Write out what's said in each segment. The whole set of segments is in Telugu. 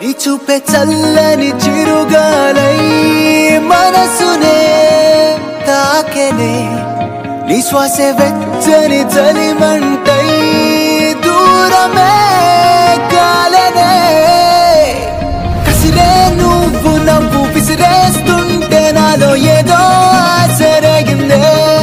నీ చూపే చల్లని చిరుగాలై మనసునే తాకెనే నీ శ్వాసే వెచ్చని చలిమంటై దూరమే కాలనే కసిరే నువ్వు నవ్వు విసిరేస్తుంటే నాలో ఏదో ఆశరగిందే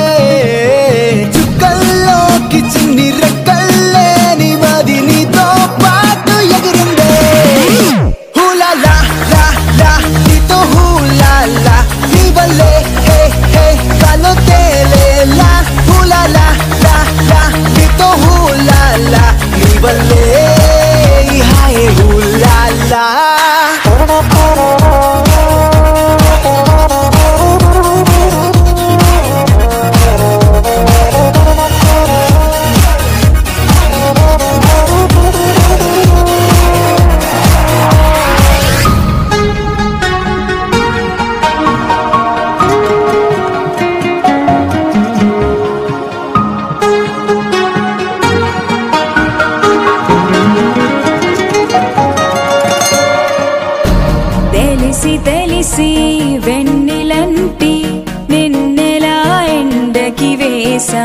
చుక్కల్లోకి చిన్ని రెక్కల్లే నీ మది నీతో పాటు ఎగిరిందే హూలా లా లా లా నీతో హూలా లా నీ వల్లే హే హే కాలో తేలేలా హూలా లా లా లా నీతో హూలా లా నీ వల్లే ఈ హాయ్ హూలా లా తెలిసి తెలిసి వెన్నెలంటి నిన్నెలా ఎండకి వేసా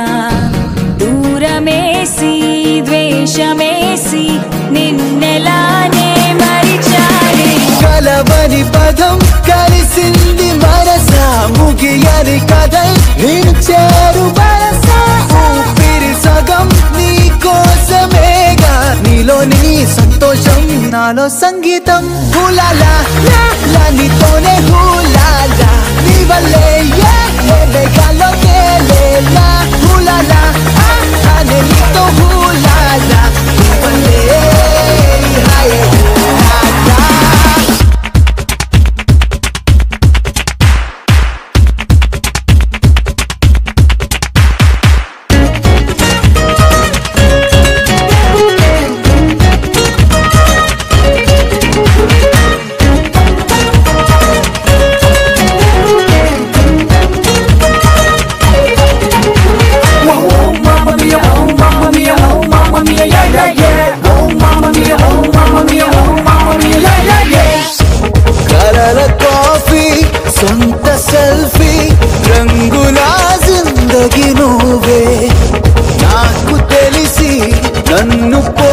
దూరమేసి ద్వేషమేసి నిన్నెలానే మరిచానే కలవని పదం కలిసింది మనసా ముగియని కథై నేను చేరు వరసా ఊపిరి సగం నీ కోసమేగా నీలో నీ సంతోషం నాలో సంగీతం హులాలా లా లా నీతోనే హులాలా నీ వల్లే ఏ ఏ వేగాలో తేలేలా హులాలా ఆ అనే నీతో హులాలా నీ వల్లే హాయ్ హులాలా Mamma mia, oh mamma mia, oh mamma mia, yeah yeah yeah. Oh mamma mia, oh mamma mia, oh mamma mia, yeah yeah yeah. కలల కాఫీ సొంత సెల్ఫీ రంగుల జిందగి నువ్వే నాకు తెలిసి నన్ను పో